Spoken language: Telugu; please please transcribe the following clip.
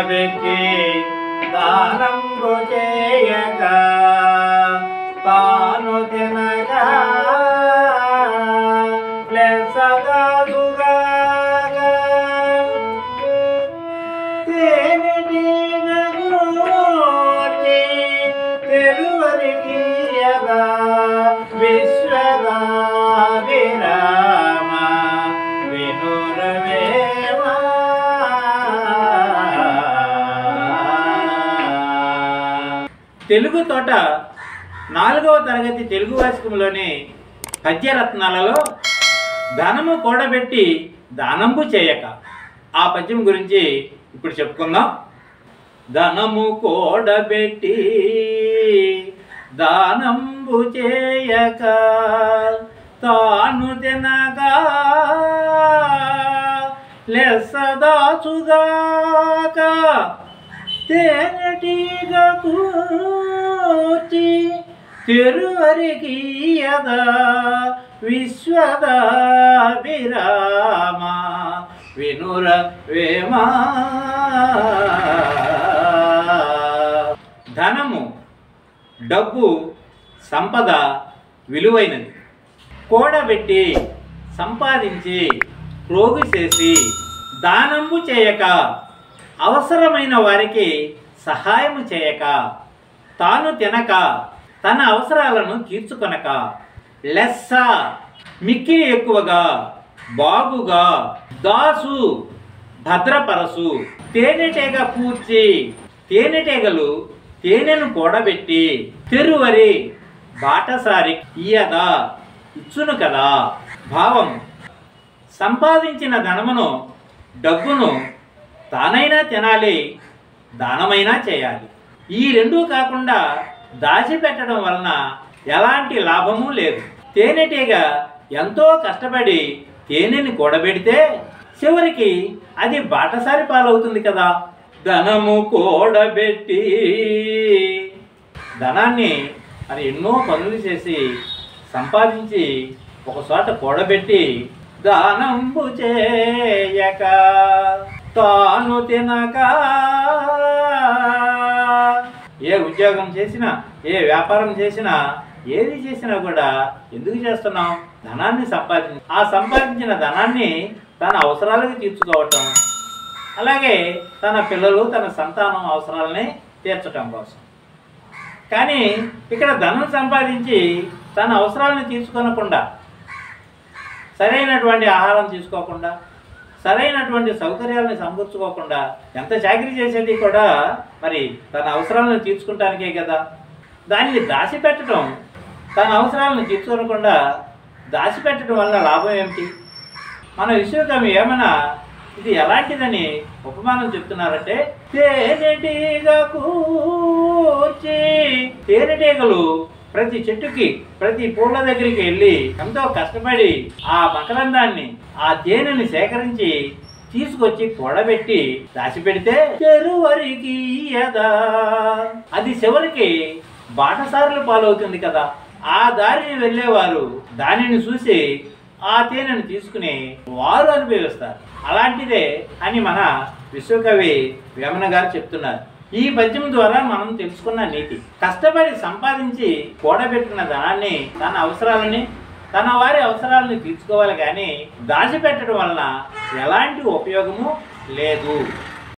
కూడబెట్టి దానంబు చేయక తాను తినగా లెసగాదుగాగా తేనెటీగూర్చి తెరువరిగీయగా విశ్వదా విరామ వినురవేమా తెలుగు తోట నాలుగవ తరగతి తెలుగు వాచకంలోని పద్యరత్నాలలో ధనము కూడబెట్టి దానంబు చేయక ఆ పద్యం గురించి ఇప్పుడు చెప్పుకుందాం ధనము కూడబెట్టి దానంబు చేయక తాను తినగా లెస్సదాచుగాక తేనెటీగ కూర్చి తిరువరికీయద విశ్వద విరామ వినుర వేమా ధనము డబ్బు సంపద విలువైనది కూడబెట్టి సంపాదించి ప్రోగు చేసి దానంబు చేయక అవసరమైన వారికి సహాయము చేయక తాను తినక తన అవసరాలను తీర్చుకొనక లెస్స మిక్కిలి ఎక్కువగా బాగుగా దాసు భద్రపరసు తేనెటీగ పూర్చి తేనెటీగలు తేనెను కూడబెట్టి తెరువరి బాటసారి ఇయ్యదా ఇచ్చును కదా భావం సంపాదించిన ధనమును డబ్బును తానైనా తినాలి దానమైనా చేయాలి ఈ రెండూ కాకుండా దాచిపెట్టడం వలన ఎలాంటి లాభము లేదు తేనెటీగ ఎంతో కష్టపడి తేనెని కూడబెడితే చివరికి అది బాటసారి పాలవుతుంది కదా ధనము కూడబెట్టి ధనాన్ని మరి ఎన్నో పనులు చేసి సంపాదించి ఒక చోట కూడబెట్టి దానంబు చేయక తాను తినక ఏ ఉద్యోగం చేసినా ఏ వ్యాపారం చేసినా ఏది చేసినా కూడా ఎందుకు చేస్తున్నాం ధనాన్ని సంపాదించి ఆ సంపాదించిన ధనాన్ని తన అవసరాలకు తీర్చుకోవటం అలాగే తన పిల్లలు తన సంతానం అవసరాలని తీర్చటం కోసం కానీ ఇక్కడ ధనం సంపాదించి తన అవసరాలను తీర్చుకొనకుండా సరైనటువంటి ఆహారం తీసుకోకుండా సరైనటువంటి సౌకర్యాలను సమకూర్చుకోకుండా ఎంత చాకరీ చేసేది కూడా మరి తన అవసరాలను తీర్చుకుంటానికే కదా దాన్ని దాచిపెట్టడం తన అవసరాలను తీర్చుకోకుండా దాచిపెట్టడం వల్ల లాభం ఏమిటి మన విశ్వకవి ఏమైనా ఇది ఎలాంటిదని ఉపమానం చెప్తున్నారంటే తేనెటీగ కూర్చి తేనెటీగలు ప్రతి చెట్టుకి ప్రతి పూల దగ్గరికి వెళ్ళి ఎంతో కష్టపడి ఆ మకరందాన్ని ఆ తేనెని సేకరించి తీసుకొచ్చి కూడబెట్టి దాచిపెడితే చెరువరికి ఇయ్యదా అది చివరికి బాటసారులు పాలవుతుంది కదా ఆ దారిని వెళ్ళేవారు దానిని చూసి ఆ తేనెను తీసుకుని వారు అనుభవిస్తారు అలాంటిదే అని మన విశ్వకవి వేమన గారు చెప్తున్నారు ఈ పద్యం ద్వారా మనం తెలుసుకున్న నీతి కష్టపడి సంపాదించి కూడబెట్టిన ధనాన్ని తన అవసరాలని తన వారి అవసరాలను తీర్చుకోవాలి కానీ దాచిపెట్టడం వలన ఎలాంటి ఉపయోగము లేదు